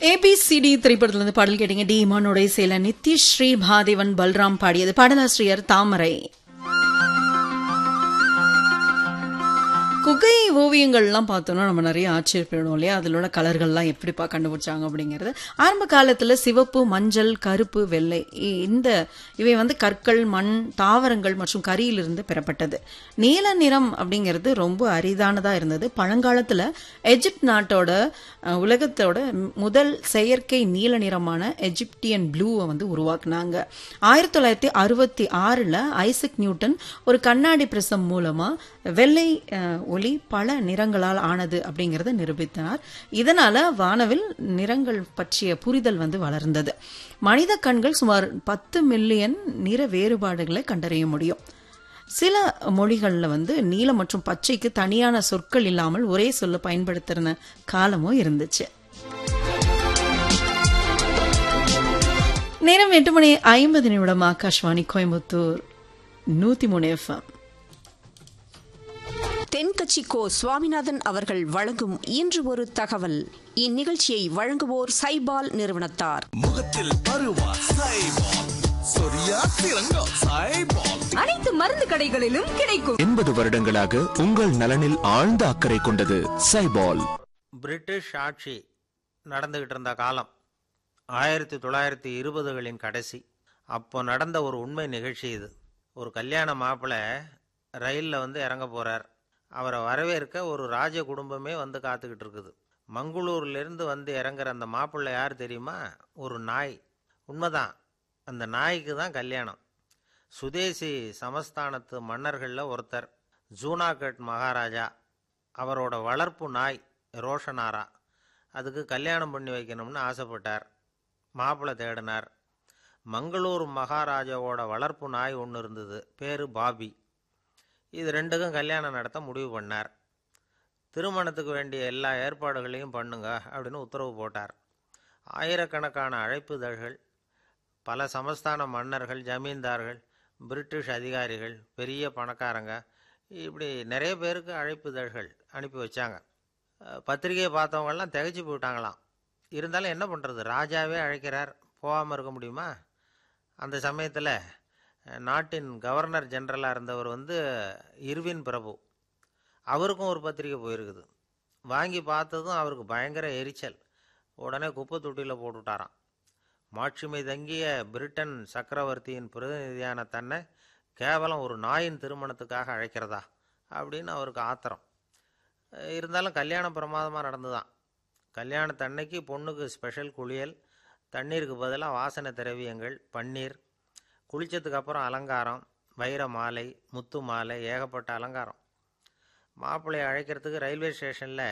ABCD திரைப்படத்துல இருந்து பாடல் கேட்டீங்க டி இமானுடைய சேல நித்திஷ் ஸ்ரீ பாதேவன் பல்ராம் பாடியது பாடலாசிரியர் தாமரை குகை ஓவியங்கள்லாம் பார்த்தோம்னா நம்ம நிறைய ஆச்சரியப்படுவோம் இல்லையா அதில் உள்ள கலர்கள்லாம் எப்படிப்பா கண்டுபிடிச்சாங்க அப்படிங்கிறது ஆரம்ப காலத்தில் சிவப்பு மஞ்சள் கருப்பு வெள்ளை இ- இந்த இவை வந்து கற்கள் மண் தாவரங்கள் மற்றும் கரியிலிருந்து பெறப்பட்டது நீல நிறம் அப்படிங்கிறது ரொம்ப அரிதானதா இருந்தது பழங்காலத்தில் எஜிப்ட் நாட்டோட அஹ், உலகத்தோட முதல் செயற்கை நீல நிறமான எஜிப்டியன் ப்ளூவை வந்து உருவாக்குனாங்க ஆயிரத்தி தொள்ளாயிரத்தி அறுபத்தி ஆறில் ஐசக் நியூட்டன் ஒரு கண்ணாடி பிரசம் மூலமா வெள்ளை அஹ், ஒளி பல நிறங்களால் ஆனது அப்படிங்கறத நிரூபித்தனர் இதனால வானவில் நிறங்கள் பற்றிய புரிதல் வந்து வளர்ந்தது மனித கண்கள் சுமார் பத்து மில்லியன் நிற வேறுபாடுகளை கண்டறிய முடியும் சில மொழிகள்ல வந்து நீலம் மற்றும் பச்சைக்கு தனியான சொற்கள் இல்லாமல் ஒரே சொல்ல பயன்படுத்துற காலமும் இருந்துச்சு நேரம் எட்டு மணி ஐம்பது நிமிடம் ஆகாஷ்வாணி கோயம்புத்தூர் நூத்தி மூணு எஃப்எம் தென்கட்சி கோ சுவாமிநாதன் அவர்கள் வழங்கும் இன்று ஒரு தகவல் இந்நிகழ்ச்சியை வழங்குவோர் சைபால் நிறுவனத்தார் முகத்தில் பருவா சைபால் சொரியா திரங்கா சைபால் அனைத்து மருந்து கடைகளிலும் கிடைக்கும் எண்பது வருடங்களாக உங்கள் நலனில் ஆழ்ந்த அக்கறை கொண்டது சைபால் பிரிட்டிஷ் ஆட்சி நடந்துகிட்டு இருந்த காலம் ஆயிரத்தி தொள்ளாயிரத்தி இருபதுகளின் கடைசி அப்போ நடந்த ஒரு உண்மை நிகழ்ச்சி இது ஒரு கல்யாண மாப்பிள்ளை ரயிலில் வந்து இறங்க போகிறார் அவரை வரவேற்க ஒரு ராஜ குடும்பமே வந்து காத்துக்கிட்டு இருக்குது மங்களூர்லேருந்து வந்து இறங்குற அந்த மாப்பிள்ளை யார் தெரியுமா ஒரு நாய் உண்மைதான் அந்த நாய்க்கு தான் கல்யாணம் சுதேசி சமஸ்தானத்து மன்னர்களில் ஒருத்தர் ஜூனாகட் மகாராஜா அவரோட வளர்ப்பு நாய் ரோஷனாரா அதுக்கு கல்யாணம் பண்ணி வைக்கணும்னு ஆசைப்பட்டார் மாப்பிள்ளை தேடினார் மங்களூர் மகாராஜாவோட வளர்ப்பு நாய் ஒன்று இருந்தது பேரு பாபி இது ரெண்டுக்கும் கல்யாணம் நடத்த முடிவு பண்ணார் திருமணத்துக்கு வேண்டிய எல்லா ஏற்பாடுகளையும் பண்ணுங்க அப்படின்னு உத்தரவு போட்டார் ஆயிரக்கணக்கான அழைப்புதழ்கள் பல சமஸ்தான மன்னர்கள் ஜமீன்தார்கள் பிரிட்டிஷ் அதிகாரிகள் பெரிய பணக்காரங்க இப்படி நிறைய பேருக்கு அழைப்புதழ்கள் அனுப்பி வச்சாங்க அஹ் பத்திரிகையை பார்த்தவங்கெல்லாம் திகைச்சு போயிட்டாங்களாம் இருந்தாலும் என்ன பண்ணுறது ராஜாவே அழைக்கிறார் போகாமல் இருக்க முடியுமா அந்த சமயத்தில் நாட்டின் கவர்னர் ஜெனரலாக இருந்தவர் வந்து இர்வின் பிரபு அவருக்கும் ஒரு பத்திரிக்கை போயிருக்குது வாங்கி பார்த்ததும் அவருக்கு பயங்கர எரிச்சல் உடனே குப்பை தொட்டியில் போட்டுவிட்டாராம் மாட்சிமை தங்கிய பிரிட்டன் சக்கரவர்த்தியின் பிரதிநிதியான தன்னை கேவலம் ஒரு நாயின் திருமணத்துக்காக அழைக்கிறதா அப்படின்னு அவருக்கு ஆத்திரம் அஹ் இருந்தாலும் கல்யாணம் பிரமாதமாக நடந்துதான் கல்யாணத்தன்னைக்கு பொண்ணுக்கு ஸ்பெஷல் குளியல் தண்ணீருக்கு பதிலாக வாசனை திரவியங்கள் பன்னீர் குளிச்சதுக்கு அப்புறம் அலங்காரம் வைர மாலை முத்து மாலை ஏகப்பட்ட அலங்காரம் மாப்பிள்ளையை அழைக்கிறதுக்கு ரயில்வே ஸ்டேஷனில்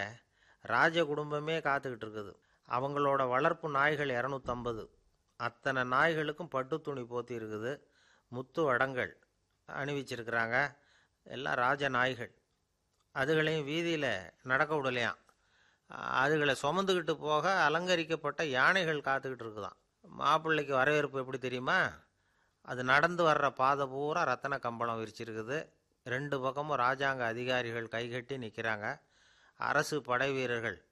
ராஜ குடும்பமே காத்துக்கிட்டு இருக்குது அவங்களோட வளர்ப்பு நாய்கள் இரநூத்தம்பது அத்தனை நாய்களுக்கும் பட்டு துணி போத்தி இருக்குது முத்து வடங்கள் அணிவிச்சிருக்கிறாங்க எல்லாம் ராஜ நாய்கள் அதுகளையும் வீதியில் நடக்க விடலையாம் அதுகளை சுமந்துக்கிட்டு போக அலங்கரிக்கப்பட்ட யானைகள் காத்துக்கிட்டு இருக்குதாம் மாப்பிள்ளைக்கு வரவேற்பு எப்படி தெரியுமா அது நடந்து வர்ற பாதை பூரா ரத்தன கம்பளம் விரிச்சிருக்குது ரெண்டு பக்கமும் ராஜாங்க அதிகாரிகள் கைகட்டி நிற்கிறாங்க அரசு படை வீரர்கள்